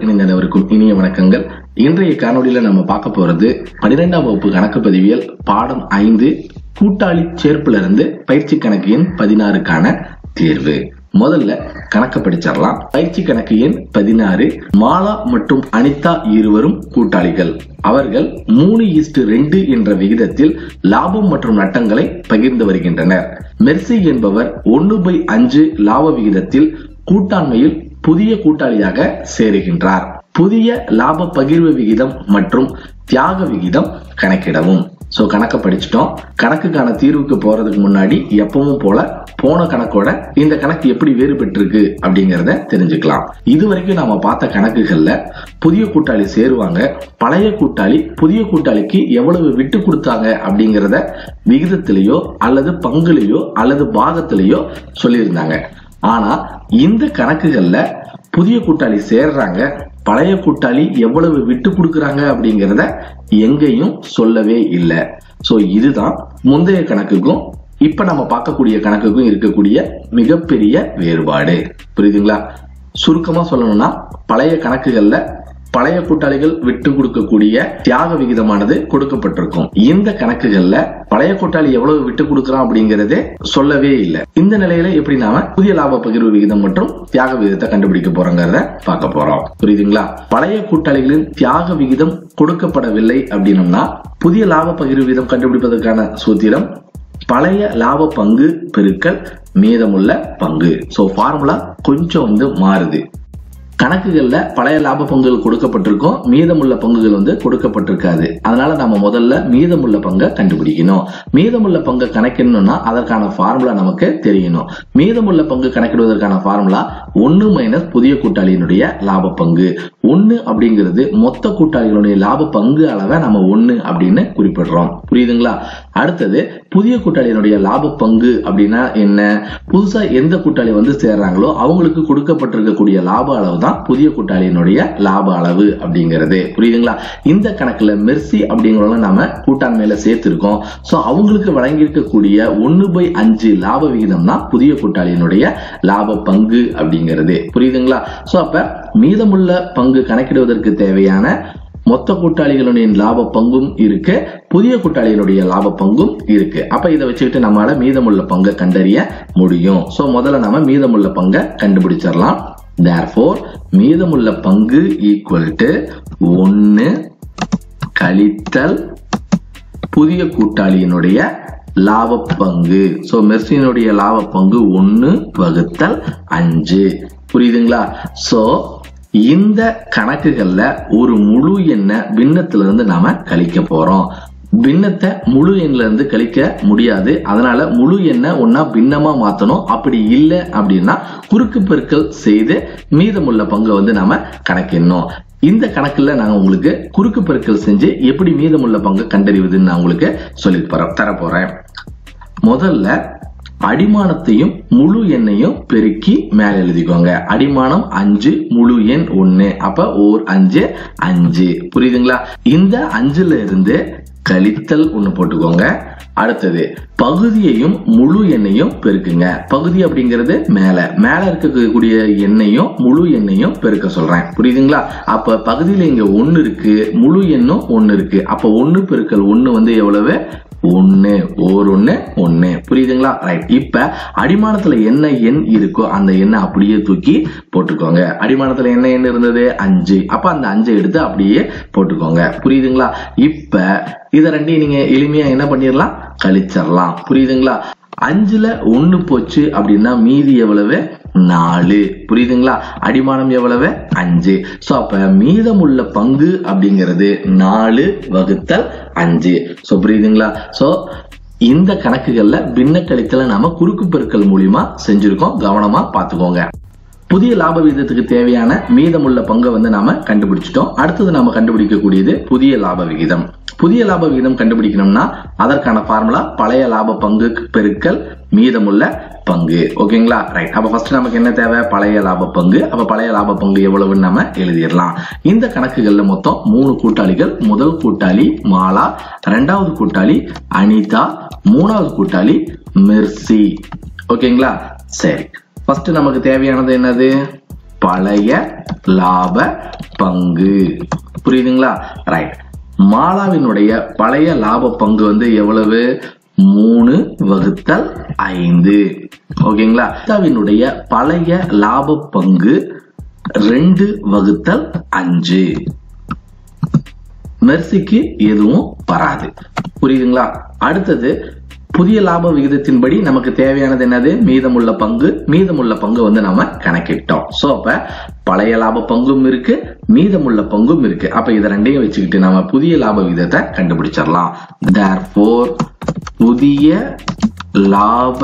இணைந்தவருக்கும் இனிய வணக்கங்கள் இன்றைய காணொளியில நம்ம பார்க்க போறது பன்னிரெண்டாம் வகுப்பு கணக்கு பதிவியல் பாடம் ஐந்து கூட்டாளி சேர்ப்புல இருந்து பயிற்சி கணக்கு எண் பதினாறுக்கான தேர்வு முதல்ல கணக்க படிச்சிடலாம் பயிற்சி கணக்கு எண் பதினாறு மாலா மற்றும் அனிதா இருவரும் கூட்டாளிகள் அவர்கள் மூணு ஈஸ்டு ரெண்டு என்ற விகிதத்தில் லாபம் மற்றும் நட்டங்களை பகிர்ந்து வருகின்றனர் மெர்சி என்பவர் ஒன்னு பை அஞ்சு லாப விகிதத்தில் கூட்டாண்மையில் புதிய கூட்டாளியாக சேருகின்றார் புதிய லாப பகிர்வு விகிதம் மற்றும் தியாக விகிதம் கணக்கிடவும் சோ கணக்க படிச்சிட்டோம் கணக்குக்கான தீர்வுக்கு போறதுக்கு முன்னாடி எப்பவும் போல போன கணக்கோட இந்த கணக்கு எப்படி வேறுபட்டிருக்கு அப்படிங்கறத தெரிஞ்சுக்கலாம் இது வரைக்கும் நாம பார்த்த கணக்குகள்ல புதிய கூட்டாளி சேருவாங்க பழைய கூட்டாளி புதிய கூட்டாளிக்கு எவ்வளவு விட்டு கொடுத்தாங்க அப்படிங்கறத விகிதத்திலேயோ அல்லது பங்குலையோ அல்லது பாகத்திலேயோ சொல்லியிருந்தாங்க ஆனா இந்த கணக்குகள்ல புதிய கூட்டாளி சேர்றாங்க பழைய கூட்டாளி எவ்வளவு விட்டு கொடுக்கறாங்க அப்படிங்கறத எங்கேயும் சொல்லவே இல்லை சோ இதுதான் முந்தைய கணக்குக்கும் இப்ப நம்ம பார்க்கக்கூடிய கணக்குக்கும் இருக்கக்கூடிய மிகப்பெரிய வேறுபாடு புரியுதுங்களா சுருக்கமா சொல்லணும்னா பழைய கணக்குகள்ல பழைய கூட்டாளிகள் விட்டு கொடுக்கக்கூடிய தியாக விகிதமானது கொடுக்கப்பட்டிருக்கும் இந்த கணக்குகள்ல பழைய கூட்டாளி எவ்வளவு விட்டு கொடுக்கறான் அப்படிங்கறதே சொல்லவே இல்லை இந்த நிலையில எப்படி நாம புதிய லாப பகிர்வு விகிதம் மற்றும் தியாக விகிதத்தை கண்டுபிடிக்க போறோங்கிறத பார்க்க போறோம் புரியுதுங்களா பழைய கூட்டாளிகளின் தியாக விகிதம் கொடுக்கப்படவில்லை அப்படின்னம்னா புதிய லாப பகிர்வு விகிதம் கண்டுபிடிப்பதற்கான சூத்திரம் பழைய லாப பங்கு பெருக்கல் மீதமுள்ள பங்கு சோ ஃபார்முலா கொஞ்சம் வந்து மாறுது கணக்குகள்ல பழைய லாப பங்குகள் கொடுக்கப்பட்டிருக்கும் மீதமுள்ள பங்குகள் வந்து கொடுக்கப்பட்டிருக்காது அதனால நம்ம முதல்ல மீதமுள்ள பங்கை கண்டுபிடிக்கணும் மீதமுள்ள பங்கை கணக்கிடணும்னா அதற்கான ஃபார்முலா நமக்கு தெரியணும் மீதமுள்ள பங்கு கணக்கிடுவதற்கான ஃபார்முலா ஒன்னு மைனஸ் புதிய கூட்டாளியினுடைய லாப பங்கு ஒன்னு அப்படிங்கிறது மொத்த கூட்டாளிகளுடைய லாப பங்கு அளவை நம்ம ஒன்னு அப்படின்னு குறிப்பிடுறோம் புரியுதுங்களா அடுத்தது புதிய கூட்டாளியினுடைய லாப பங்கு அப்படின்னா என்ன புதுசா எந்த கூட்டாளி வந்து சேர்றாங்களோ அவங்களுக்கு கொடுக்கப்பட்டிருக்கக்கூடிய லாப அளவு தான் புதிய கூட்டாளியினுடைய லாப அளவு அப்படிங்கிறது புரியுதுங்களா இந்த கணக்குல மெர்சி அப்படிங்கிறவங்க நாம கூட்டாண்மையில சேர்த்திருக்கோம் சோ அவங்களுக்கு வழங்கியிருக்கக்கூடிய ஒன்னு பை அஞ்சு லாப விகிதம் தான் புதிய கூட்டாளியினுடைய லாப பங்கு அப்படிங்கிறது புரியுதுங்களா சோ அப்ப மீதமுள்ள பங்கு கணக்கிடுவதற்கு தேவையான மொத்த கூட்டாளிகளுடைய லாப பங்கும் இருக்கு புதிய கூட்டாளிகளுடைய லாப பங்கும் இருக்கு அப்ப இதை வச்சுக்கிட்டு நம்மளால மீதமுள்ள பங்கை கண்டறிய முடியும் சோ முதல்ல நம்ம மீதமுள்ள பங்கை கண்டுபிடிச்சிடலாம் therefore மீதமுள்ள பங்கு ஈக்குவல் டு ஒன்னு கழித்தல் புதிய கூட்டாளியினுடைய லாப பங்கு சோ மெர்சினுடைய லாப பங்கு ஒன்னு வகுத்தல் அஞ்சு புரியுதுங்களா சோ இந்த கணக்குகள்ல ஒரு முழு எண்ணை பின்னத்துல இருந்து நாம கழிக்க போறோம் பின்னத்தை முழு எண்ல இருந்து கழிக்க முடியாது அதனால முழு எண்ணை ஒன்னா பின்னமா மாத்தணும் அப்படி இல்லை அப்படின்னா குறுக்கு பெருக்கல் செய்து மீதமுள்ள பங்கை வந்து நாம கணக்கிடணும் இந்த கணக்குல நாங்க உங்களுக்கு குறுக்கு பெருக்கல் செஞ்சு எப்படி மீதமுள்ள பங்கு கண்டறிவதுன்னு நான் உங்களுக்கு சொல்லி தர போறேன் முதல்ல அடிமானத்தையும் முழு எண்ணையும் பெருக்கி மேல எழுதிக்கோங்க அடிமானம் அஞ்சு முழு எண் ஒன்னு அப்ப ஓர் அஞ்சு அஞ்சு புரியுதுங்களா இந்த அஞ்சுல இருந்து கழித்தல் ஒண்ணு போட்டுக்கோங்க அடுத்தது பகுதியையும் முழு எண்ணையும் பெருக்குங்க பகுதி அப்படிங்கிறது மேல மேல இருக்கக்கூடிய எண்ணையும் முழு எண்ணையும் பெருக்க சொல்றேன் புரியுதுங்களா அப்ப பகுதியில இங்க ஒன்னு இருக்கு முழு எண்ணும் ஒன்னு இருக்கு அப்ப ஒன்னு பெருக்கல் ஒன்னு வந்து எவ்வளவு ஒன்னு ஓர் ஒன்னு ஒன்னு புரியுதுங்களா ரைட் இப்ப அடிமானத்துல என்ன எண் இருக்கோ அந்த எண்ணை அப்படியே தூக்கி போட்டுக்கோங்க அடிமானத்துல என்ன எண் இருந்தது அஞ்சு அப்ப அந்த அஞ்சை எடுத்து அப்படியே போட்டுக்கோங்க புரியுதுங்களா இப்ப இத ரெண்டையும் நீங்க எளிமையா என்ன பண்ணிடலாம் கழிச்சிடலாம் புரியுதுங்களா அஞ்சுல ஒண்ணு போச்சு அப்படின்னா மீதி எவ்வளவு நாலு புரியுதுங்களா அடிமானம் எவ்வளவு அஞ்சு சோ அப்ப மீதமுள்ள பங்கு அப்படிங்கிறது நாலு வகுத்தல் அஞ்சு சோ புரியுதுங்களா சோ இந்த கணக்குகள்ல பின்ன கழித்தல நாம குறுக்கு பெருக்கல் மூலியமா செஞ்சிருக்கோம் கவனமா பாத்துக்கோங்க புதிய லாப விகிதத்துக்கு தேவையான மீதமுள்ள பங்கை வந்து நாம கண்டுபிடிச்சிட்டோம் அடுத்தது நாம கண்டுபிடிக்கக்கூடியது புதிய லாப விகிதம் புதிய லாப விகிதம் கண்டுபிடிக்கணும்னா அதற்கான ஃபார்முலா பழைய லாப பங்கு பெருக்கல் மீதமுள்ள பங்கு ஓகேங்களா ரைட் அப்ப ஃபர்ஸ்ட் நமக்கு என்ன தேவை பழைய லாப பங்கு அப்ப பழைய லாப பங்கு எவ்வளவுன்னு நம்ம எழுதிடலாம் இந்த கணக்குகள்ல மொத்தம் மூணு கூட்டாளிகள் முதல் கூட்டாளி மாலா ரெண்டாவது கூட்டாளி அனிதா மூணாவது கூட்டாளி மெர்சி ஓகேங்களா சரி ஃபர்ஸ்ட் நமக்கு தேவையானது என்னது பழைய லாப பங்கு புரியுதுங்களா ரைட் மாலாவினுடைய பழைய லாப பங்கு வந்து எவ்வளவு மூணு வகுத்தல் ஐந்து ஓகேங்களா அனிதாவினுடைய பழைய லாப பங்கு ரெண்டு வகுத்தல் அஞ்சு மெர்சிக்கு எதுவும் வராது புரியுதுங்களா அடுத்தது புதிய லாப விகிதத்தின்படி நமக்கு தேவையானது என்னது மீதமுள்ள பங்கு மீதமுள்ள பங்கு வந்து நாம கணக்கிட்டோம் சோ அப்ப பழைய லாப பங்கும் இருக்கு மீதமுள்ள பங்கும் இருக்கு அப்ப இதை ரெண்டையும் வச்சுக்கிட்டு நாம புதிய லாப விகிதத்தை கண்டுபிடிச்சிடலாம் therefore புதிய லாப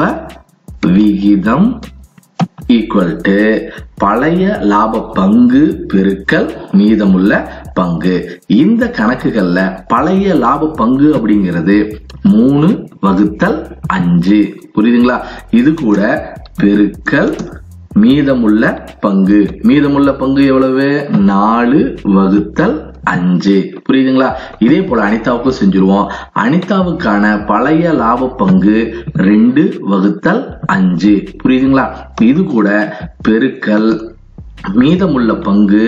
விகிதம் ஈக்குவல் டு பழைய லாப பங்கு பெருக்கல் மீதமுள்ள பங்கு இந்த கணக்குகள்ல பழைய லாப பங்கு அப்படிங்கிறது மூணு வகுத்தல் அஞ்சு புரியுதுங்களா இது கூட பெருக்கல் மீதமுள்ள பங்கு மீதமுள்ள பங்கு எவ்வளவு நாலு வகுத்தல் அஞ்சு புரியுதுங்களா இதே போல அனிதாவுக்கும் செஞ்சிருவோம் அனிதாவுக்கான பழைய லாப பங்கு ரெண்டு வகுத்தல் அஞ்சு புரியுதுங்களா இது கூட பெருக்கல் மீதமுள்ள பங்கு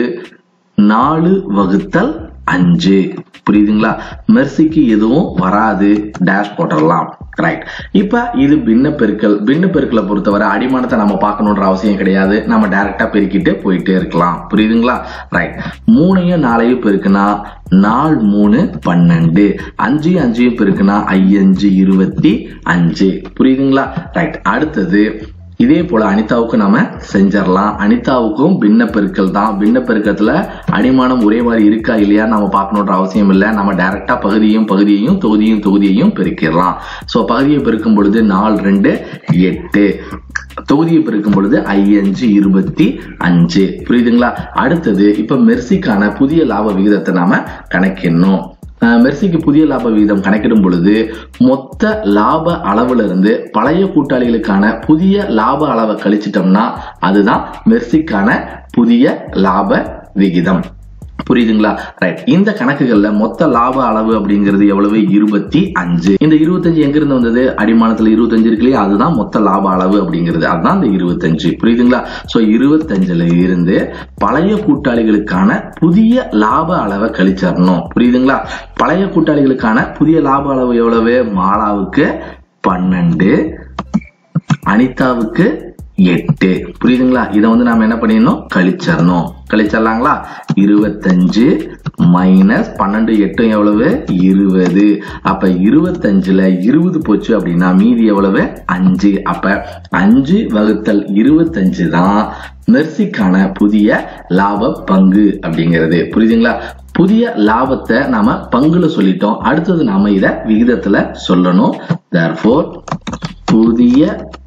நாலு வகுத்தல் அஞ்சு புரியுதுங்களா மெர்சிக்கு எதுவும் வராது டேஷ் போட்டுடலாம் ரைட் இப்ப இது பின்ன பெருக்கல் பின்ன பெருக்கலை பொறுத்தவரை அடிமானத்தை நம்ம பார்க்கணுன்ற அவசியம் கிடையாது நம்ம டைரக்டா பெருக்கிட்டு போயிட்டே இருக்கலாம் புரியுதுங்களா ரைட் மூணையும் நாளையும் பெருக்குனா நாலு மூணு பன்னெண்டு அஞ்சு அஞ்சையும் பெருக்குனா ஐயஞ்சு இருபத்தி அஞ்சு புரியுதுங்களா ரைட் அடுத்தது இதே போல அனிதாவுக்கு நாம செஞ்சிடலாம் அனிதாவுக்கும் பின்ன பெருக்கல் தான் பின்ன பெருக்கத்துல அடிமானம் ஒரே மாதிரி இருக்கா இல்லையா நம்ம பார்க்கணுன்ற அவசியம் இல்லை நம்ம டைரக்டா பகுதியும் பகுதியையும் தொகுதியும் தொகுதியையும் பெருக்கிடலாம் ஸோ பகுதியை பெருக்கும் பொழுது நாலு ரெண்டு எட்டு தொகுதியை பெருக்கும் பொழுது ஐயஞ்சு இருபத்தி அஞ்சு புரியுதுங்களா அடுத்தது இப்ப மெர்சிக்கான புதிய லாப விகிதத்தை நாம கணக்கிடணும் அஹ் மெர்சிக்கு புதிய லாப விகிதம் கணக்கிடும் பொழுது மொத்த லாப அளவுல இருந்து பழைய கூட்டாளிகளுக்கான புதிய லாப அளவை கழிச்சிட்டோம்னா அதுதான் மெர்சிக்கான புதிய லாப விகிதம் புரியுதுங்களா ரைட் இந்த கணக்குகள்ல மொத்த லாப அளவு அப்படிங்கிறது எவ்வளவு இருபத்தி அஞ்சு இந்த இருபத்தஞ்சு எங்க இருந்து வந்தது அடிமானத்துல இருபத்தஞ்சு இருக்கு இல்லையா அதுதான் மொத்த லாப அளவு அப்படிங்கிறது அதுதான் இந்த இருபத்தஞ்சு புரியுதுங்களா சோ இருபத்தஞ்சுல இருந்து பழைய கூட்டாளிகளுக்கான புதிய லாப அளவை கழிச்சிடணும் புரியுதுங்களா பழைய கூட்டாளிகளுக்கான புதிய லாப அளவு எவ்வளவு மாலாவுக்கு பன்னெண்டு அனிதாவுக்கு எட்டு புரியுதுங்களா இதை வந்து நாம என்ன பண்ணிடணும் கழிச்சிடணும் கழிச்சிடலாங்களா இருபத்தஞ்சு மைனஸ் பன்னெண்டு எட்டும் எவ்வளவு இருபது அப்ப இருபத்தஞ்சுல இருபது போச்சு அப்படின்னா மீதி எவ்வளவு அஞ்சு அப்ப அஞ்சு வகுத்தல் இருபத்தஞ்சு தான் மெர்சிக்கான புதிய லாப பங்கு அப்படிங்கிறது புரியுதுங்களா புதிய லாபத்தை நாம பங்குல சொல்லிட்டோம் அடுத்தது நாம இத விகிதத்துல சொல்லணும் therefore புதிய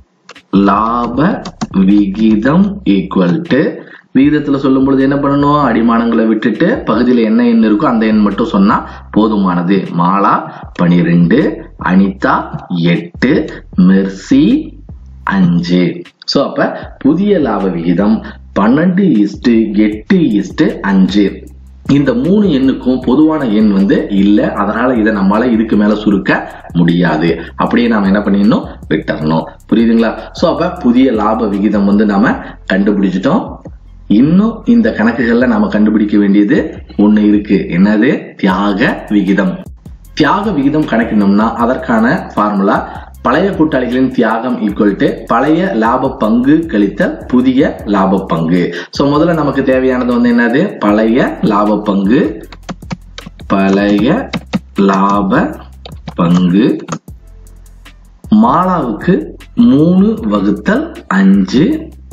லாப விகிதம் ஈக்குவல் டு விகிதத்துல சொல்லும் பொழுது என்ன பண்ணணும் அடிமானங்களை விட்டுட்டு பகுதியில் என்ன எண் இருக்கோ அந்த எண் மட்டும் சொன்னா போதுமானது மாலா பனிரெண்டு அனிதா எட்டு மெர்சி அஞ்சு சோ அப்ப புதிய லாப விகிதம் பன்னெண்டு இஸ்டு எட்டு இஸ்டு அஞ்சு இந்த மூணு எண்ணுக்கும் பொதுவான எண் வந்து இல்ல அதனால இதை நம்மளால இதுக்கு மேல சுருக்க முடியாது அப்படியே நாம என்ன பண்ணிடணும் விட்டுறணும் புரியுதுங்களா சோ அப்ப புதிய லாப விகிதம் வந்து நாம கண்டுபிடிச்சிட்டோம் இன்னும் இந்த கணக்குகள்ல நாம கண்டுபிடிக்க வேண்டியது ஒண்ணு இருக்கு என்னது தியாக விகிதம் தியாக விகிதம் கணக்கிடணும்னா அதற்கான ஃபார்முலா பழைய கூட்டாளிகளின் தியாகம் ஈக்குவல் டு பழைய லாப பங்கு கழித்தல் புதிய லாப பங்கு சோ முதல்ல நமக்கு தேவையானது வந்து என்னது பழைய லாப பங்கு பழைய லாப பங்கு மாலாவுக்கு மூணு வகுத்தல் அஞ்சு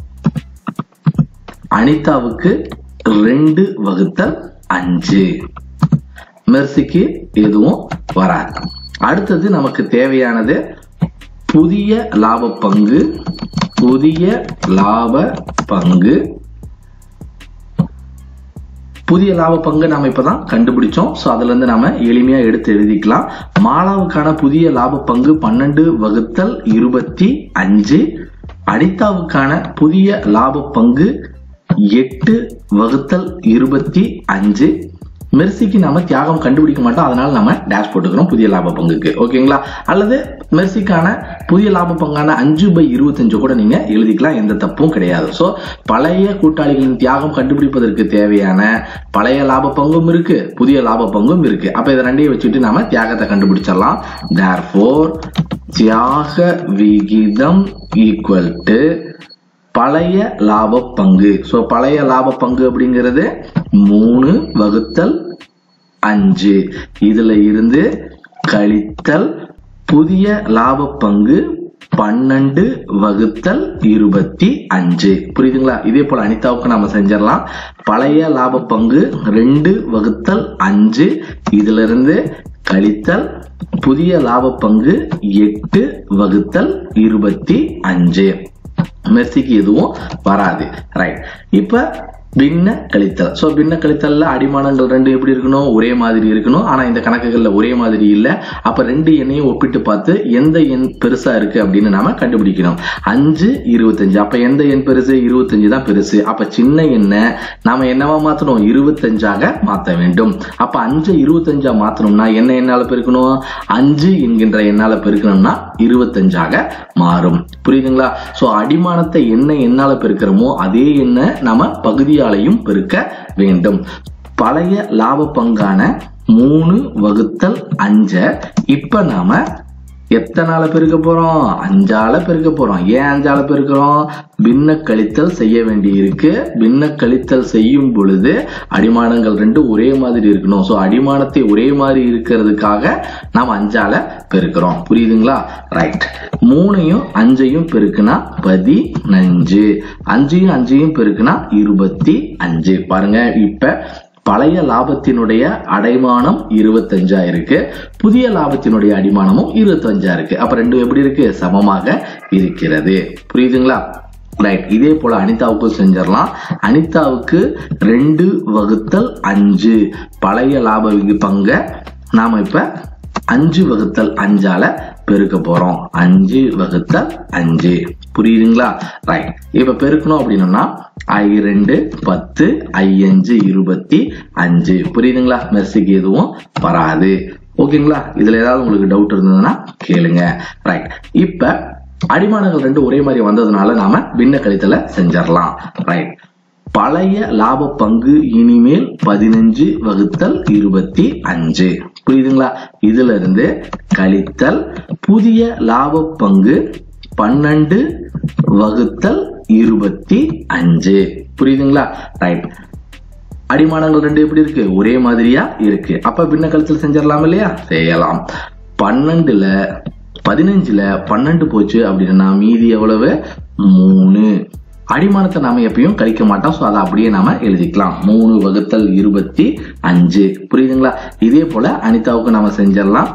அனிதாவுக்கு ரெண்டு வகுத்தல் அஞ்சு மெர்சிக்கு எதுவும் வராது அடுத்தது நமக்கு தேவையானது புதிய லாப பங்கு புதிய லாப பங்கு புதிய லாப பங்கு நாம இப்பதான் கண்டுபிடிச்சோம் சோ அதுல இருந்து நாம எளிமையா எடுத்து எழுதிக்கலாம் மாலாவுக்கான புதிய லாப பங்கு பன்னெண்டு வகுத்தல் இருபத்தி அஞ்சு அனிதாவுக்கான புதிய லாப பங்கு எட்டு வகுத்தல் இருபத்தி அஞ்சு மெர்சிக்கு நாம தியாகம் கண்டுபிடிக்க மாட்டோம் அதனால நம்ம டேஷ் போட்டுக்கிறோம் புதிய லாப பங்குக்கு ஓகேங்களா அல்லது மெர்சிக்கான புதிய லாப பங்கான அஞ்சு பை இருபத்தஞ்சு கூட நீங்க எழுதிக்கலாம் எந்த தப்பும் கிடையாது ஸோ பழைய கூட்டாளிகளின் தியாகம் கண்டுபிடிப்பதற்கு தேவையான பழைய லாப பங்கும் இருக்கு புதிய லாப பங்கும் இருக்கு அப்ப இதை ரெண்டையும் வச்சுட்டு நாம தியாகத்தை கண்டுபிடிச்சிடலாம் தேர்ஃபோர் தியாக விகிதம் ஈக்குவல் டு பழைய லாப பங்கு ஸோ பழைய லாப பங்கு அப்படிங்கிறது மூணு வகுத்தல் அஞ்சு இதுல இருந்து கழித்தல் புதிய லாப பங்கு பன்னெண்டு வகுத்தல் இருபத்தி அஞ்சு புரியுதுங்களா இதே போல அனிதாவுக்கு நாம செஞ்சிடலாம் பழைய லாப பங்கு ரெண்டு வகுத்தல் அஞ்சு இதுல இருந்து கழித்தல் புதிய லாப பங்கு எட்டு வகுத்தல் இருபத்தி அஞ்சு மெர்சிக்கு எதுவும் வராது ரைட் இப்ப பின்ன கழித்தல் ஸோ பின்ன கழித்தல்ல அடிமானங்கள் ரெண்டு எப்படி இருக்கணும் ஒரே மாதிரி இருக்கணும் ஆனா இந்த கணக்குகள்ல ஒரே மாதிரி இல்லை அப்ப ரெண்டு எண்ணையும் ஒப்பிட்டு பார்த்து எந்த எண் பெருசா இருக்கு அப்படின்னு நாம கண்டுபிடிக்கணும் அஞ்சு இருபத்தஞ்சு அப்ப எந்த எண் பெருசு இருபத்தஞ்சு தான் பெருசு அப்ப சின்ன எண்ணை நாம என்னவா மாத்தணும் இருபத்தஞ்சாக மாத்த வேண்டும் அப்ப அஞ்சு இருபத்தஞ்சா மாத்தணும்னா என்ன எண்ணால பெருக்கணும் அஞ்சு என்கின்ற எண்ணால பெருக்கணும்னா இருபத்தஞ்சாக மாறும் புரியுதுங்களா சோ அடிமானத்தை என்ன எண்ணால பெருக்கிறோமோ அதே எண்ணை நாம பகுதியாலையும் பெருக்க வேண்டும் பழைய லாப பங்கான மூணு வகுத்தல் அஞ்ச இப்ப நாம எத்தனால பெருக்க போறோம் அஞ்சால பெருக்க போறோம் ஏன் அஞ்சால பெருக்கிறோம் பின்ன கழித்தல் செய்ய வேண்டி இருக்கு பின்ன கழித்தல் செய்யும் பொழுது அடிமானங்கள் ரெண்டு ஒரே மாதிரி இருக்கணும் ஸோ அடிமானத்தை ஒரே மாதிரி இருக்கிறதுக்காக நாம் அஞ்சால பெருக்கிறோம் புரியுதுங்களா ரைட் மூணையும் அஞ்சையும் பெருக்குனா பதினஞ்சு அஞ்சையும் அஞ்சையும் பெருக்குனா இருபத்தி அஞ்சு பாருங்க இப்ப பழைய லாபத்தினுடைய அடைமானம் இருபத்தஞ்சா இருக்கு புதிய லாபத்தினுடைய அடிமானமும் இருபத்தஞ்சா இருக்கு அப்ப ரெண்டும் எப்படி இருக்கு சமமாக இருக்கிறது புரியுதுங்களா ரைட் இதே போல அனிதாவுக்கும் செஞ்சிடலாம் அனிதாவுக்கு ரெண்டு வகுத்தல் அஞ்சு பழைய லாப விகி பங்க நாம இப்ப அஞ்சு வகுத்தல் அஞ்சால பெருக்க போறோம் அஞ்சு வகுத்தல் அஞ்சு புரியுதுங்களா ரைட் இப்ப பெருக்கணும் அப்படின்னோம்னா ஐ ரெண்டு பத்து ஐ அஞ்சு இருபத்தி அஞ்சு புரியுதுங்களா மெர்சிக்கு எதுவும் வராது ஓகேங்களா இதுல ஏதாவது உங்களுக்கு டவுட் இருந்ததுன்னா கேளுங்க ரைட் இப்ப அடிமானங்கள் ரெண்டு ஒரே மாதிரி வந்ததுனால நாம பின்ன கழித்தல செஞ்சிடலாம் ரைட் பழைய லாப பங்கு இனிமேல் பதினஞ்சு வகுத்தல் இருபத்தி அஞ்சு புரியுதுங்களா இதுல இருந்து கழித்தல் புதிய லாப பங்கு பன்னெண்டு வகுத்தல் இருபத்தி அஞ்சு புரியுதுங்களா ரைட் அடிமானங்கள் ரெண்டு எப்படி இருக்கு ஒரே மாதிரியா இருக்கு அப்ப பின்ன கழித்தல் செஞ்சிடலாம் இல்லையா செய்யலாம் பன்னெண்டுல பதினஞ்சுல பன்னெண்டு போச்சு அப்படின்னா மீதி எவ்வளவு மூணு அடிமானத்தை நாம எப்பயும் கழிக்க மாட்டோம் ஸோ அதை அப்படியே நாம எழுதிக்கலாம் மூணு வகுத்தல் இருபத்தி அஞ்சு புரியுதுங்களா இதே போல அனிதாவுக்கு நாம செஞ்சிடலாம்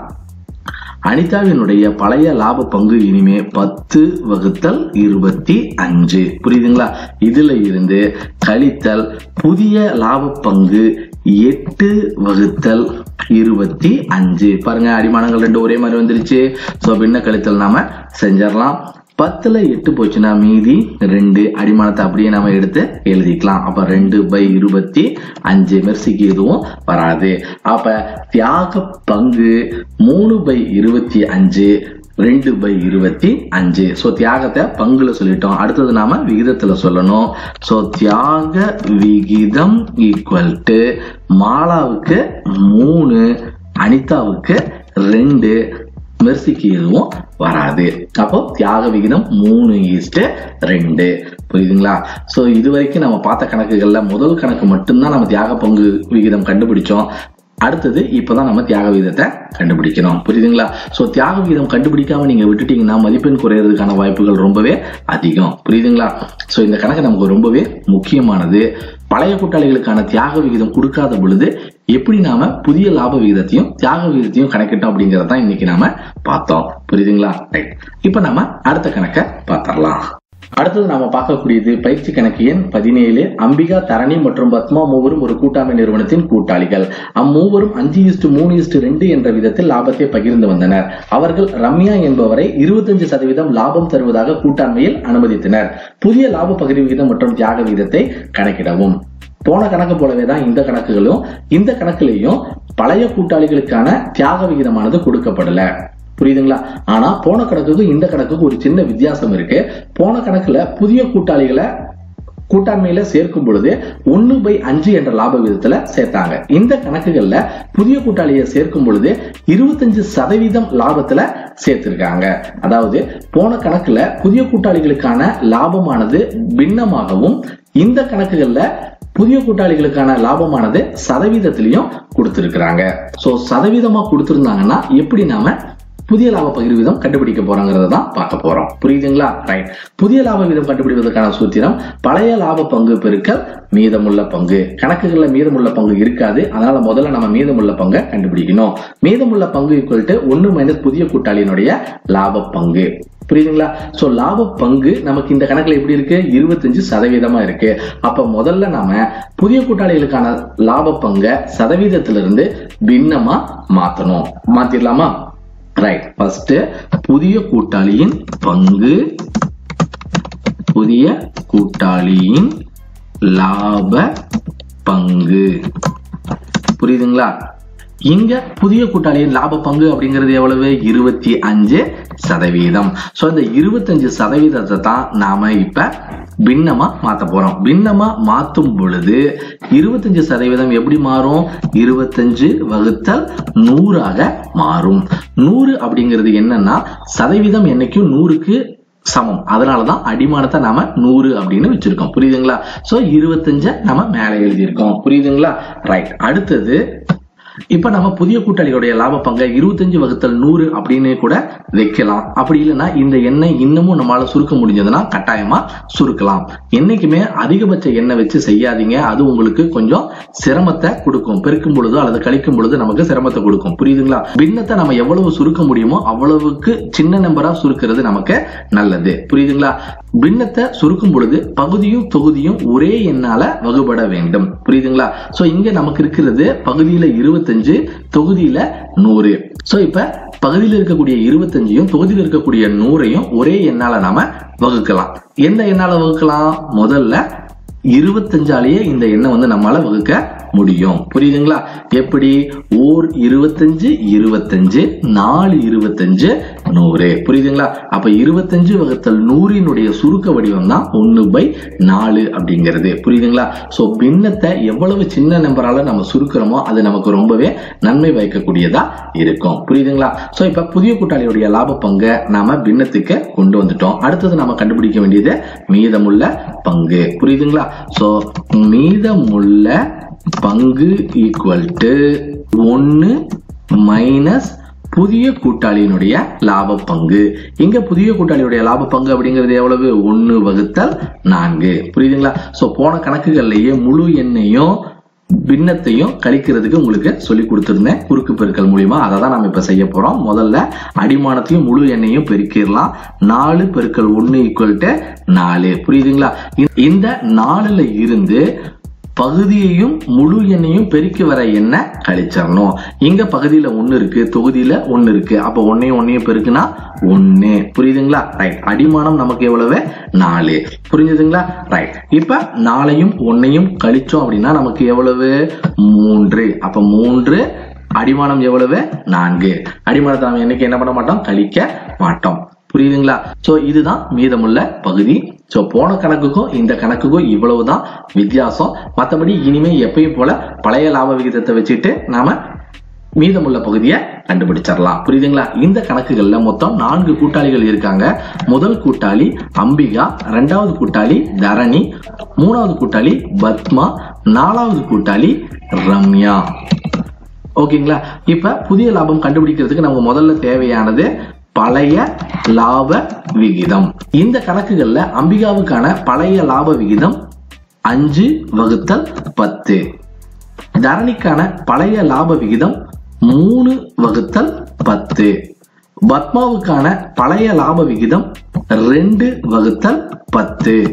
அனிதாவினுடைய பழைய லாப பங்கு இனிமே பத்து வகுத்தல் இருபத்தி அஞ்சு புரியுதுங்களா இதுல இருந்து கழித்தல் புதிய லாப பங்கு எட்டு வகுத்தல் இருபத்தி அஞ்சு பாருங்க அடிமானங்கள் ரெண்டு ஒரே மாதிரி வந்துருச்சு ஸோ பின்ன கழித்தல் நாம செஞ்சிடலாம் பத்துல எட்டு போச்சுன்னா மீதி ரெண்டு அடிமானத்தை அப்படியே நாம எடுத்து எழுதிக்கலாம் அப்ப ரெண்டு பை இருபத்தி அஞ்சு மெர்சிக்கு எதுவும் வராது அப்ப தியாக பங்கு மூணு பை இருபத்தி அஞ்சு ரெண்டு பை இருபத்தி அஞ்சு ஸோ தியாகத்தை பங்குல சொல்லிட்டோம் அடுத்தது நாம விகிதத்துல சொல்லணும் ஸோ தியாக விகிதம் ஈக்குவல் டு மாலாவுக்கு மூணு அனிதாவுக்கு ரெண்டு மெர்சிக்கு எதுவும் வராது அப்போ தியாக விகிதம் மூணு ஈஸ்ட் ரெண்டு புரியுதுங்களா சோ இது வரைக்கும் நம்ம பார்த்த கணக்குகள்ல முதல் கணக்கு மட்டும்தான் நம்ம தியாக பங்கு விகிதம் கண்டுபிடிச்சோம் அடுத்தது இப்பதான் நம்ம தியாக விகிதத்தை கண்டுபிடிக்கணும் புரியுதுங்களா சோ தியாக விகிதம் கண்டுபிடிக்காம நீங்க விட்டுட்டீங்கன்னா மதிப்பெண் குறையறதுக்கான வாய்ப்புகள் ரொம்பவே அதிகம் புரியுதுங்களா சோ இந்த கணக்கு நமக்கு ரொம்பவே முக்கியமானது பழைய கூட்டாளிகளுக்கான தியாக விகிதம் கொடுக்காத பொழுது எப்படி நாம புதிய லாப விகிதத்தையும் தியாக விகிதத்தையும் கணக்கிட்டோம் அப்படிங்கறத தான் இன்னைக்கு நாம பார்த்தோம் புரியுதுங்களா ரைட் இப்ப நாம அடுத்த கணக்கை பார்த்தரலாம் அடுத்தது நாம பார்க்கக்கூடியது பயிற்சி கணக்கு எண் பதினேழு அம்பிகா தரணி மற்றும் பத்மா மூவரும் ஒரு கூட்டாண்மை நிறுவனத்தின் கூட்டாளிகள் அம்மூவரும் அஞ்சு இஸ்டு மூணு இஸ்டு ரெண்டு என்ற விதத்தில் லாபத்தை பகிர்ந்து வந்தனர் அவர்கள் ரம்யா என்பவரை இருபத்தஞ்சு சதவீதம் லாபம் தருவதாக கூட்டாண்மையில் அனுமதித்தனர் புதிய லாப பகிர்வு விகிதம் மற்றும் தியாக விகிதத்தை கணக்கிடவும் போன கணக்கு போலவே தான் இந்த கணக்குகளும் இந்த கணக்குலையும் பழைய கூட்டாளிகளுக்கான தியாக விகிதமானது கொடுக்கப்படல புரியுதுங்களா ஆனா போன கணக்குக்கும் இந்த கணக்குக்கும் ஒரு சின்ன வித்தியாசம் இருக்கு போன கணக்குல புதிய கூட்டாளிகளை கூட்டாண்மையில சேர்க்கும் பொழுது ஒன்னு பை அஞ்சு என்ற லாப விகிதத்துல சேர்த்தாங்க இந்த கணக்குகள்ல புதிய கூட்டாளியை சேர்க்கும் பொழுது இருபத்தஞ்சு சதவீதம் லாபத்துல சேர்த்திருக்காங்க அதாவது போன கணக்குல புதிய கூட்டாளிகளுக்கான லாபமானது பின்னமாகவும் இந்த கணக்குகள்ல புதிய கூட்டாளிகளுக்கான லாபமானது சதவீதத்திலையும் கொடுத்திருக்கிறாங்க சோ சதவீதமா கொடுத்திருந்தாங்கன்னா எப்படி நாம புதிய லாப பகிர்வு வீதம் கண்டுபிடிக்க போறோங்கிறத தான் பார்க்க போறோம் புரியுதுங்களா ரைட் புதிய லாப வீதம் கண்டுபிடிப்பதற்கான சூத்திரம் பழைய லாப பங்கு பெருக்கல் மீதமுள்ள பங்கு கணக்குகள்ல மீதமுள்ள பங்கு இருக்காது அதனால முதல்ல நம்ம மீதமுள்ள பங்கை கண்டுபிடிக்கணும் மீதமுள்ள பங்கு ஈக்குவல் டு ஒன்னு மைனஸ் புதிய கூட்டாளியினுடைய லாப பங்கு புரியுதுங்களா சோ லாப பங்கு நமக்கு இந்த கணக்குல எப்படி இருக்கு இருபத்தஞ்சு சதவீதமா இருக்கு அப்ப முதல்ல நாம புதிய கூட்டாளிகளுக்கான லாப பங்கை சதவீதத்திலிருந்து பின்னமா மாத்தணும் மாத்திரலாமா ரைட் ஃபர்ஸ்ட் புதிய கூட்டாளியின் பங்கு புதிய கூட்டாளியின் லாப பங்கு புரியுதுங்களா இங்க புதிய கூட்டாளியின் லாப பங்கு அப்படிங்கிறது எவ்வளவு இருபத்தி அஞ்சு சதவீதம் சோ இந்த இருபத்தஞ்சு சதவீதத்தை தான் நாம இப்ப பின்னமா மாத்த போறோம் பின்னமா மாத்தும் பொழுது இருபத்தஞ்சு சதவீதம் எப்படி மாறும் இருபத்தஞ்சு வகுத்தல் நூறாக மாறும் நூறு அப்படிங்கிறது என்னன்னா சதவீதம் என்னைக்கும் நூறுக்கு சமம் அதனாலதான் அடிமானத்தை நாம நூறு அப்படின்னு வச்சிருக்கோம் புரியுதுங்களா சோ இருபத்தஞ்ச நம்ம மேல எழுதியிருக்கோம் புரியுதுங்களா ரைட் அடுத்தது இப்ப நம்ம புதிய கூட்டாளிகளுடைய லாப பங்கை இருபத்தஞ்சு வகுத்தல் நூறு அப்படின்னு கூட வைக்கலாம் அப்படி இல்லைன்னா இந்த எண்ணெய் இன்னமும் நம்மளால சுருக்க முடிஞ்சதுன்னா கட்டாயமா சுருக்கலாம் என்னைக்குமே அதிகபட்ச எண்ணெய் வச்சு செய்யாதீங்க அது உங்களுக்கு கொஞ்சம் சிரமத்தை கொடுக்கும் பெருக்கும் பொழுதோ அல்லது கழிக்கும் பொழுது நமக்கு சிரமத்தை கொடுக்கும் புரியுதுங்களா பின்னத்தை நம்ம எவ்வளவு சுருக்க முடியுமோ அவ்வளவுக்கு சின்ன நம்பரா சுருக்கிறது நமக்கு நல்லது புரியுதுங்களா பின்னத்தை சுருக்கும் பொழுது பகுதியும் தொகுதியும் ஒரே எண்ணால வகுபட வேண்டும் புரியுதுங்களா சோ இங்க நமக்கு இருக்கிறது பகுதியில இருபத்தஞ்சு தொகுதியில நூறு சோ இப்ப பகுதியில் இருக்கக்கூடிய இருபத்தஞ்சையும் தொகுதியில் இருக்கக்கூடிய நூறையும் ஒரே எண்ணால நாம வகுக்கலாம் எந்த எண்ணால வகுக்கலாம் முதல்ல இருபத்தஞ்சாலேயே இந்த எண்ணை வந்து நம்மளால வகுக்க முடியும் புரியுதுங்களா எப்படி ஓர் இருபத்தஞ்சு இருபத்தஞ்சு நாலு இருபத்தஞ்சு நூறு புரியுதுங்களா அப்ப இருபத்தஞ்சு வகுத்தல் நூறினுடைய சுருக்க வடிவம் தான் ஒன்னு பை நாலு அப்படிங்கிறது புரியுதுங்களா சோ பின்னத்தை எவ்வளவு சின்ன நம்பரால நம்ம சுருக்கிறோமோ அது நமக்கு ரொம்பவே நன்மை வைக்கக்கூடியதா இருக்கும் புரியுதுங்களா சோ இப்ப புதிய கூட்டாளியுடைய லாப பங்கை நாம பின்னத்துக்கு கொண்டு வந்துட்டோம் அடுத்தது நாம கண்டுபிடிக்க வேண்டியது மீதமுள்ள பங்கு புரியுதுங்களா சோ மீதமுள்ள பங்கு ஈக்குவல் டு ஒன்னு மைனஸ் புதிய கூட்டாளியினுடைய லாப பங்கு இங்க புதிய கூட்டாளியுடைய லாப பங்கு அப்படிங்கிறது எவ்வளவு ஒன்னு வகுத்தல் நான்கு புரியுதுங்களா சோ போன கணக்குகள்லயே முழு எண்ணையும் பின்னத்தையும் கழிக்கிறதுக்கு உங்களுக்கு சொல்லி கொடுத்திருந்தேன் குறுக்கு பெருக்கல் மூலியமா அதை தான் நம்ம இப்ப செய்ய போறோம் முதல்ல அடிமானத்தையும் முழு எண்ணையும் பெருக்கிடலாம் நாலு பெருக்கல் ஒன்னு ஈக்குவல் டு நாலு புரியுதுங்களா இந்த நாலுல இருந்து பகுதியையும் முழு எண்ணையும் பெருக்கி வர எண்ணை கழிச்சிடணும் இங்க பகுதியில ஒண்ணு இருக்கு தொகுதியில ஒண்ணு இருக்கு அப்ப ஒன்னையும் ஒன்னையும் பெருக்குனா ஒண்ணு புரியுதுங்களா ரைட் அடிமானம் நமக்கு எவ்வளவு நாலு புரிஞ்சுதுங்களா ரைட் இப்ப நாளையும் ஒன்னையும் கழிச்சோம் அப்படின்னா நமக்கு எவ்வளவு மூன்று அப்ப மூன்று அடிமானம் எவ்வளவு நான்கு அடிமானத்தை நம்ம என்னைக்கு என்ன பண்ண மாட்டோம் கழிக்க மாட்டோம் புரியுதுங்களா சோ இதுதான் மீதமுள்ள பகுதி சோ போன கணக்குக்கும் இந்த கணக்குக்கும் இவ்வளவுதான் வித்தியாசம் மத்தபடி இனிமே எப்பயும் போல பழைய லாப விகிதத்தை வச்சுட்டு நாம மீதமுள்ள பகுதியை கண்டுபிடிச்சிடலாம் புரியுதுங்களா இந்த கணக்குகள்ல மொத்தம் நான்கு கூட்டாளிகள் இருக்காங்க முதல் கூட்டாளி அம்பிகா இரண்டாவது கூட்டாளி தரணி மூணாவது கூட்டாளி பத்மா நாலாவது கூட்டாளி ரம்யா ஓகேங்களா இப்ப புதிய லாபம் கண்டுபிடிக்கிறதுக்கு நமக்கு முதல்ல தேவையானது பழைய லாப விகிதம் இந்த கணக்குகள்ல அம்பிகாவுக்கான பழைய லாப விகிதம் அஞ்சு வகுத்தல் பத்து தரணிக்கான பழைய லாப விகிதம் மூணு வகுத்தல் பத்து பத்மாவுக்கான பழைய லாப விகிதம் ரெண்டு வகுத்தல் பத்து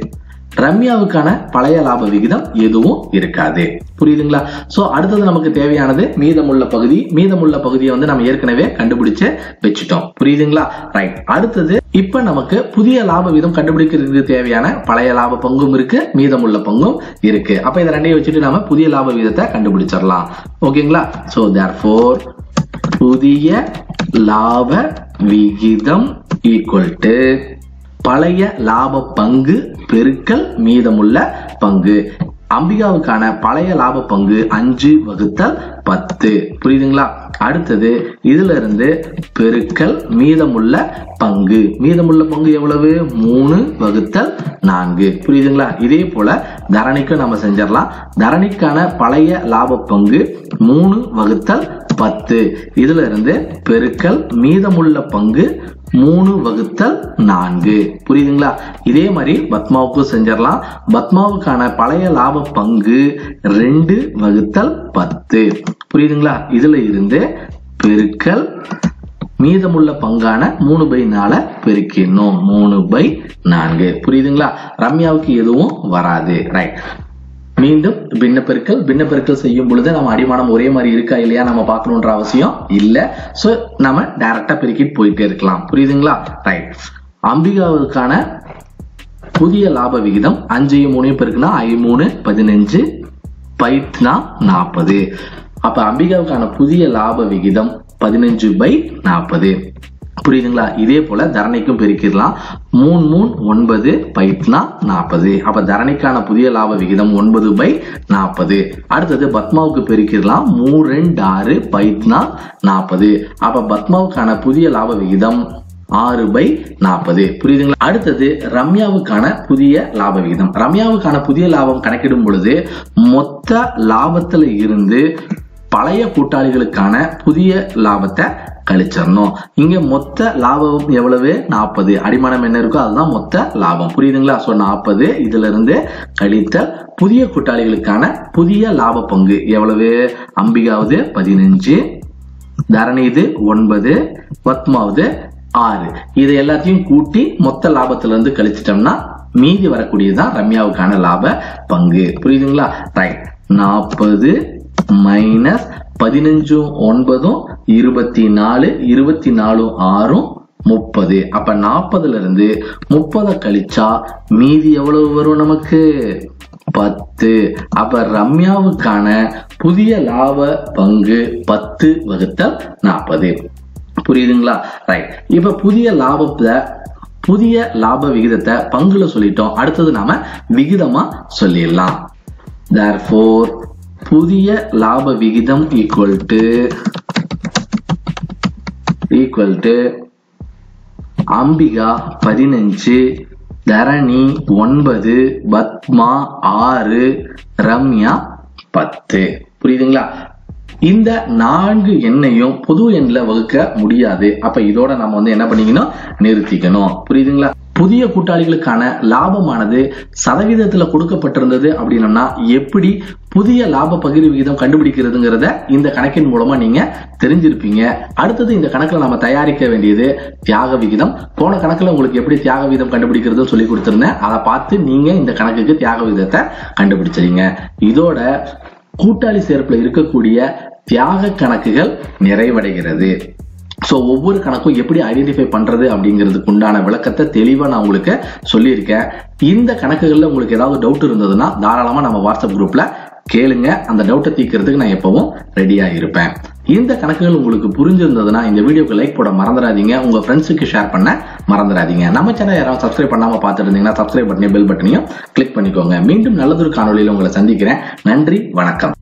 ரம்யாவுக்கான பழைய லாப விகிதம் எதுவும் இருக்காது புரியுதுங்களா சோ அடுத்தது நமக்கு தேவையானது மீதமுள்ள பகுதி மீதமுள்ள பகுதியை வந்து நம்ம ஏற்கனவே கண்டுபிடிச்சு வச்சுட்டோம் புரியுதுங்களா ரைட் அடுத்தது இப்ப நமக்கு புதிய லாப வீதம் கண்டுபிடிக்கிறதுக்கு தேவையான பழைய லாப பங்கும் இருக்கு மீதமுள்ள பங்கும் இருக்கு அப்ப இதை ரெண்டையும் வச்சுட்டு நாம புதிய லாப வீதத்தை கண்டுபிடிச்சிடலாம் ஓகேங்களா சோ தேர்ஃபோர் புதிய லாப விகிதம் ஈக்குவல் டு பழைய லாப பங்கு பெருக்கல் மீதமுள்ள பங்கு அம்பிகாவுக்கான பழைய லாப பங்கு அஞ்சு வகுத்தல் பத்து புரியுதுங்களா அடுத்தது இதுல இருந்து பெருக்கல் மீதமுள்ள பங்கு மீதமுள்ள பங்கு எவ்வளவு மூணு வகுத்தல் நான்கு புரியுதுங்களா இதே போல தரணிக்கும் நம்ம செஞ்சிடலாம் தரணிக்கான பழைய லாப பங்கு மூணு வகுத்தல் பத்து இதுல இருந்து பெருக்கல் மீதமுள்ள பங்கு மூணு வகுத்தல் நான்கு புரியுதுங்களா இதே மாதிரி பத்மாவுக்கும் செஞ்சிடலாம் பத்மாவுக்கான பழைய லாப பங்கு ரெண்டு வகுத்தல் பத்து புரியுதுங்களா இதுல இருந்து பெருக்கல் மீதமுள்ள பங்கான மூணு பை நால பெருக்கிடணும் மூணு பை நான்கு புரியுதுங்களா ரம்யாவுக்கு எதுவும் வராது ரைட் மீண்டும் பின்ன பெருக்கல் பின்ன பெருக்கல் செய்யும் பொழுது நம்ம அடிமானம் ஒரே மாதிரி இருக்கா இல்லையா நம்ம பார்க்கணுன்ற அவசியம் இல்ல சோ நம்ம டைரக்டா பெருக்கிட்டு போயிட்டே இருக்கலாம் புரியுதுங்களா ரைட் அம்பிகாவுக்கான புதிய லாப விகிதம் அஞ்சையும் மூணையும் பெருக்குனா ஐ மூணு பதினஞ்சு பைத்னா நாற்பது அப்ப அம்பிகாவுக்கான புதிய லாப விகிதம் பதினஞ்சு பை நாற்பது புரியுதுங்களா இதே போல தரணிக்கும் பெருக்கிடலாம் மூணு மூணு ஒன்பது பைத்னா நாற்பது அப்ப தரணிக்கான புதிய லாப விகிதம் ஒன்பது பை நாற்பது அடுத்தது பத்மாவுக்கு பெருக்கிடலாம் மூணு ரெண்டு ஆறு பைத்னா நாற்பது அப்ப பத்மாவுக்கான புதிய லாப விகிதம் ஆறு பை நாற்பது புரியுதுங்களா அடுத்தது ரம்யாவுக்கான புதிய லாப விகிதம் ரம்யாவுக்கான புதிய லாபம் கணக்கிடும் பொழுது மொத்த லாபத்துல இருந்து பழைய கூட்டாளிகளுக்கான புதிய லாபத்தை கழிச்சிடணும் இங்க மொத்த லாபம் எவ்வளவு நாற்பது அடிமானம் என்ன இருக்கோ அதுதான் மொத்த லாபம் புரியுதுங்களா சோ நாற்பது இதுல இருந்து கழித்தல் புதிய கூட்டாளிகளுக்கான புதிய லாப பங்கு எவ்வளவு அம்பிகாவது பதினஞ்சு தரணி இது ஒன்பது பத்மாவது ஆறு இது எல்லாத்தையும் கூட்டி மொத்த லாபத்துல இருந்து கழிச்சிட்டோம்னா மீதி வரக்கூடியதுதான் ரம்யாவுக்கான லாப பங்கு புரியுதுங்களா ரைட் நாற்பது மைனஸ் பதினஞ்சும் ஒன்பதும் இருபத்தி நாலு இருபத்தி நாலும் ஆறும் முப்பது அப்ப நாற்பதுல இருந்து முப்பதை கழிச்சா மீதி எவ்வளவு வரும் நமக்கு பத்து அப்ப ரம்யாவுக்கான புதிய லாப பங்கு பத்து வகுத்தல் நாற்பது புரியுதுங்களா ரைட் இப்ப புதிய லாபத்தை புதிய லாப விகிதத்தை பங்குல சொல்லிட்டோம் அடுத்தது நாம விகிதமா சொல்லிடலாம் therefore புதிய லாப விகிதம் equal to equal to Ambika பதினஞ்சு தரணி ஒன்பது பத்மா ஆறு ரம்யா பத்து புரியுதுங்களா இந்த நான்கு எண்ணையும் பொது எண்ல வகுக்க முடியாது அப்ப இதோட நம்ம வந்து என்ன பண்ணிக்கணும் நிறுத்திக்கணும் புரியுதுங்களா புதிய கூட்டாளிகளுக்கான லாபமானது சதவீதத்துல கொடுக்கப்பட்டிருந்தது அப்படின்னம்னா எப்படி புதிய லாப பகிர்வு விகிதம் கண்டுபிடிக்கிறதுங்கிறத இந்த கணக்கின் மூலமா நீங்க தெரிஞ்சிருப்பீங்க அடுத்தது இந்த கணக்குல நம்ம தயாரிக்க வேண்டியது தியாக விகிதம் போன கணக்குல உங்களுக்கு எப்படி தியாக விகிதம் கண்டுபிடிக்கிறது சொல்லி கொடுத்திருந்தேன் அதை பார்த்து நீங்க இந்த கணக்குக்கு தியாக விகிதத்தை கண்டுபிடிச்சிருங்க இதோட கூட்டாளி சேர்ப்புல இருக்கக்கூடிய தியாக கணக்குகள் நிறைவடைகிறது ஸோ ஒவ்வொரு கணக்கும் எப்படி ஐடென்டிஃபை பண்றது அப்படிங்கிறதுக்கு உண்டான விளக்கத்தை தெளிவா நான் உங்களுக்கு சொல்லியிருக்கேன் இந்த கணக்குகள்ல உங்களுக்கு ஏதாவது டவுட் இருந்ததுன்னா தாராளமா நம்ம வாட்ஸ்அப் குரூப்ல கேளுங்க அந்த டவுட்டை தீர்க்கறதுக்கு நான் எப்பவும் ரெடியா இருப்பேன் இந்த கணக்குகள் உங்களுக்கு புரிஞ்சிருந்ததுன்னா இந்த வீடியோக்கு லைக் போட மறந்துடாதீங்க உங்க ஃப்ரெண்ட்ஸுக்கு ஷேர் பண்ண மறந்துடாதீங்க நம்ம சேனல் யாராவது சப்ஸ்கிரைப் பண்ணாம பார்த்துட்டு இருந்தீங்கன்னா சப்ஸ்கிரைப் பட்டனையும் பெல் பட்டனையும் கிளிக் பண்ணிக்கோங்க மீண்டும் நல்லதொரு காணொலியில் உங்களை சந்திக்கிறேன் நன்றி வணக்கம்